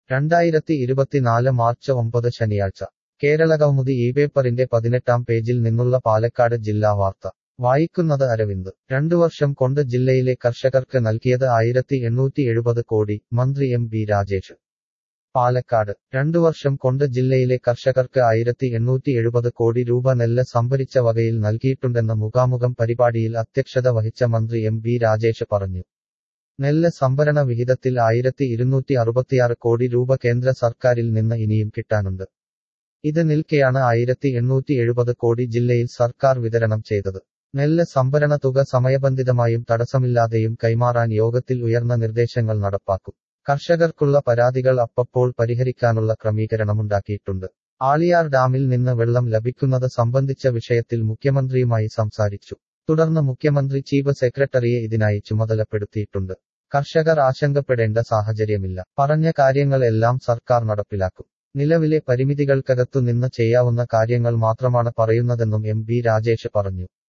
രണ്ടായിരത്തി ഇരുപത്തിനാല് മാർച്ച് ഒമ്പത് ശനിയാഴ്ച കേരളകൗമുദി ഈ പേപ്പറിന്റെ പതിനെട്ടാം പേജിൽ നിന്നുള്ള പാലക്കാട് ജില്ലാ വാർത്ത വായിക്കുന്നത് അരവിന്ദ് രണ്ടു വർഷം കൊണ്ട് ജില്ലയിലെ കർഷകർക്ക് നൽകിയത് ആയിരത്തി എണ്ണൂറ്റി എഴുപത് കോടി മന്ത്രി എം ബി രാജേഷ് പാലക്കാട് രണ്ടു വർഷം കൊണ്ട് ജില്ലയിലെ കർഷകർക്ക് ആയിരത്തി എണ്ണൂറ്റി എഴുപത് കോടി രൂപ നെല്ല് സംഭരിച്ച വകയിൽ നൽകിയിട്ടുണ്ടെന്ന് മുഖാമുഖം പരിപാടിയിൽ അധ്യക്ഷത വഹിച്ച മന്ത്രി എം ബി രാജേഷ് പറഞ്ഞു നെല്ല് സംഭരണ വിഹിതത്തിൽ ആയിരത്തി ഇരുന്നൂറ്റി അറുപത്തിയാറ് കോടി രൂപ കേന്ദ്ര സർക്കാരിൽ നിന്ന് ഇനിയും കിട്ടാനുണ്ട് ഇത് നിൽക്കെയാണ് ആയിരത്തി എണ്ണൂറ്റി എഴുപത് കോടി ജില്ലയിൽ സർക്കാർ വിതരണം ചെയ്തത് നെല്ല് സംഭരണ തുക സമയബന്ധിതമായും തടസ്സമില്ലാതെയും കൈമാറാൻ യോഗത്തിൽ ഉയർന്ന നിർദ്ദേശങ്ങൾ നടപ്പാക്കും കർഷകർക്കുള്ള പരാതികൾ അപ്പപ്പോൾ പരിഹരിക്കാനുള്ള ക്രമീകരണമുണ്ടാക്കിയിട്ടുണ്ട് ആളിയാർ ഡാമിൽ നിന്ന് വെള്ളം ലഭിക്കുന്നത് സംബന്ധിച്ച വിഷയത്തിൽ മുഖ്യമന്ത്രിയുമായി സംസാരിച്ചു തുടർന്ന് മുഖ്യമന്ത്രി ചീഫ് സെക്രട്ടറിയെ ഇതിനായി ചുമതലപ്പെടുത്തിയിട്ടുണ്ട് കർഷകർ ആശങ്കപ്പെടേണ്ട സാഹചര്യമില്ല പറഞ്ഞ കാര്യങ്ങൾ എല്ലാം സർക്കാർ നടപ്പിലാക്കും നിലവിലെ പരിമിതികൾക്കകത്തു നിന്ന് ചെയ്യാവുന്ന കാര്യങ്ങൾ മാത്രമാണ് പറയുന്നതെന്നും എം ബി രാജേഷ് പറഞ്ഞു